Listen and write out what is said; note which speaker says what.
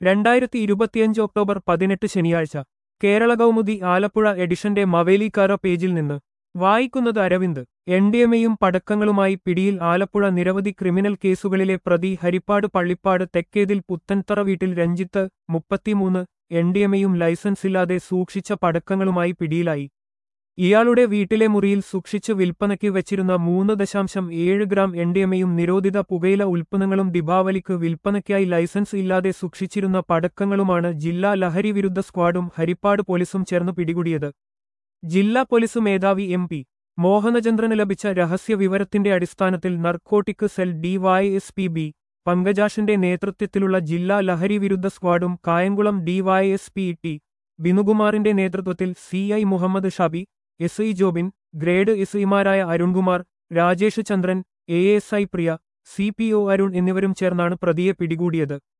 Speaker 1: രണ്ടായിരത്തി ഇരുപത്തിയഞ്ച് ഒക്ടോബർ പതിനെട്ട് ശനിയാഴ്ച കേരള കൗമുദി ആലപ്പുഴ എഡിഷന്റെ മവേലിക്കാര പേജിൽ നിന്ന് വായിക്കുന്നത് അരവിന്ദ് എൻ ഡി എമ്മയും പടക്കങ്ങളുമായി പിടിയിൽ ആലപ്പുഴ നിരവധി ക്രിമിനൽ കേസുകളിലെ പ്രതി ഹരിപ്പാട് പള്ളിപ്പാട് തെക്കേതിൽ പുത്തൻതറ വീട്ടിൽ രഞ്ജിത്ത് മുപ്പത്തിമൂന്ന് എൻ ഡി എമ്മയും ലൈസൻസില്ലാതെ സൂക്ഷിച്ച പടക്കങ്ങളുമായി പിടിയിലായി ഇയാളുടെ വീട്ടിലെ മുറിയിൽ സൂക്ഷിച്ച് വിൽപ്പനയ്ക്ക് വെച്ചിരുന്ന മൂന്ന് ദശാംശം ഏഴ് ഗ്രാം എൻ ഡി എമ്മയും നിരോധിത പുകയില ഉൽപ്പന്നങ്ങളും ദീപാവലിക്ക് വിൽപ്പനയ്ക്കായി ലൈസൻസ് ഇല്ലാതെ സൂക്ഷിച്ചിരുന്ന പടക്കങ്ങളുമാണ് ജില്ലാ ലഹരി വിരുദ്ധ സ്ക്വാഡും ഹരിപ്പാട് പോലീസും ചേർന്ന് പിടികൂടിയത് ജില്ലാ പോലീസ് മേധാവി എം പി മോഹനചന്ദ്രന് ലഭിച്ച രഹസ്യ വിവരത്തിന്റെ അടിസ്ഥാനത്തിൽ നർക്കോട്ടിക് സെൽ ഡിവൈഎസ്പി ബി പങ്കജാഷിന്റെ നേതൃത്വത്തിലുള്ള ജില്ലാ ലഹരി വിരുദ്ധ സ്ക്വാഡും കായംകുളം ഡിവൈഎസ്പി ടി ബിനുകുമാറിന്റെ നേതൃത്വത്തിൽ C I Muhammad Shabi S I Jobin grade S ഐമാരായ Arunkumar Rajesh Chandran A S I Priya C P O Arun എന്നിവരും ചേർന്നാണ് പ്രതിയെ പിടികൂടിയത്